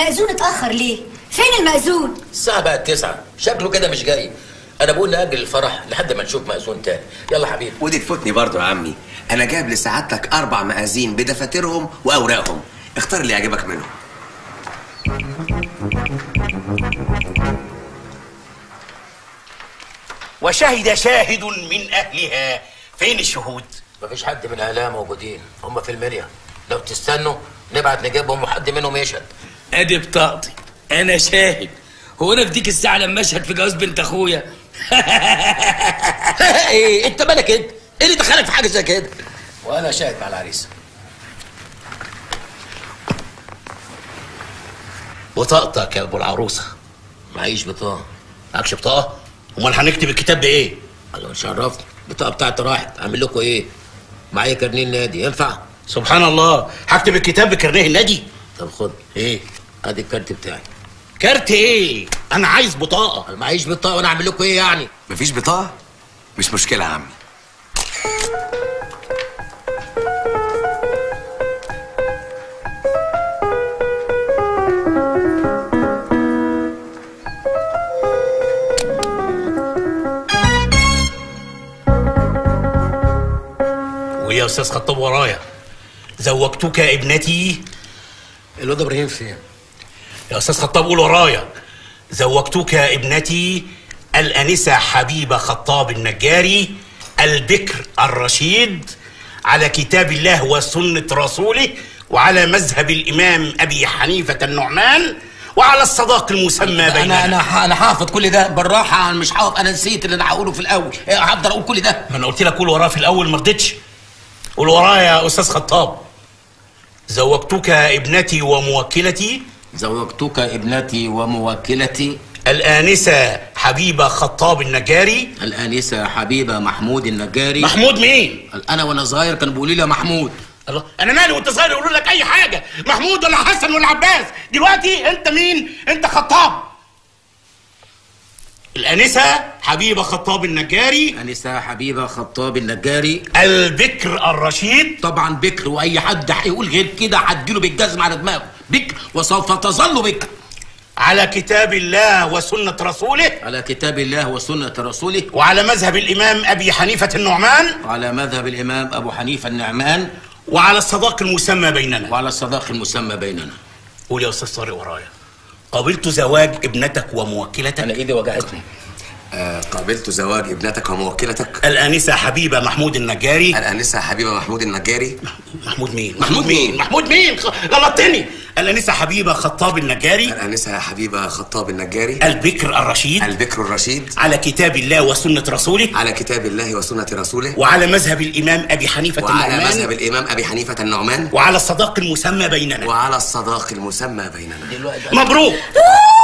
المأذون اتأخر ليه؟ فين المأذون؟ الساعة بقت تسعة شكله كده مش جاي أنا بقول نأجل الفرح لحد ما نشوف مأذون تاني يلا حبيبي ودي تفوتني برضو يا عمي انا جايب لسعادتك اربع مآذين بدفاترهم واوراقهم اختار اللي يعجبك منهم وشهد شاهد من أهلها فين الشهود؟ مفيش حد من أهلها موجودين هم في المنيا لو تستنوا نبعت نجيبهم وحد منهم يشهد ادي بطاقتي انا شاهد هو انا في ديك الساعه لما اشهد في جواز بنت اخويا ايه انت مالك انت ايه اللي دخلك في حاجه زي كده وانا شاهد مع العريس بطاقتك يا ابو العروسه معيش بطاقه معكش بطاقه امال هنكتب الكتاب بايه؟ الله مش عرفت البطاقه بتاعتي راحت اعمل لكم ايه معايا كارنيه النادي ينفع سبحان الله هكتب الكتاب بكرنيه النادي طب خد ايه ادي الكارت بتاعي كارت ايه انا عايز بطاقه انا معيش بطاقه وانا اعمل لكم ايه يعني مفيش بطاقه مش مشكله يا عمي ويا استاذ خطاب ورايا زوجتك ابنتي الواد ابراهيم فين يا استاذ خطاب قول ورايا زوجتك ابنتي الانسه حبيبه خطاب النجاري البكر الرشيد على كتاب الله وسنه رسوله وعلى مذهب الامام ابي حنيفه النعمان وعلى الصداق المسمى بيننا انا انا ح- انا حافظ كل ده بالراحه انا مش حافظ انا نسيت اللي انا هقوله في الاول إيه، هفضل اقول كل ده ما انا قلت لك قول وراه في الاول ما رضيتش قول ورايا يا استاذ خطاب زوجتك ابنتي وموكلتي زوجتك ابنتي وموكلتي الانسه حبيبه خطاب النجاري الانسه حبيبه محمود النجاري محمود مين انا وانا صغير كانوا بيقولوا لي يا محمود الله انا مالي وانت صغير يقولوا لك اي حاجه محمود ولا حسن ولا عباس دلوقتي انت مين انت خطاب الانسه حبيبه خطاب النجاري انسه حبيبه خطاب النجاري البكر الرشيد طبعا بكر واي حد هيقول غير كده هديله بالجزم على دماغه بكر وسوف تظل بكر على كتاب الله وسنه رسوله على كتاب الله وسنه رسوله وعلى مذهب الامام ابي حنيفه النعمان وعلى مذهب الامام ابو حنيفه النعمان وعلى الصداق المسمى بيننا وعلى الصداق المسمى بيننا قول يا استاذ طارق ورايا قبلت زواج ابنتك وموكلتك انا ايدي وجعتني آه قابلت زواج ابنتك وموكلتك الانسه حبيبه محمود النجاري الانسه حبيبه محمود النجاري محمود مين محمود مين؟ محمود مين خ- غلطتني الانسه حبيبه خطاب النجاري الانسه حبيبه خطاب النجاري البكر الرشيد البكر الرشيد على كتاب الله وسنه رسوله على كتاب الله وسنه رسوله وعلى مذهب الامام ابي حنيفه وعلى مذهب النعمان الامام ابي حنيفه النعمان وعلى الصداق المسمى بيننا وعلى الصداق المسمى بيننا مبروك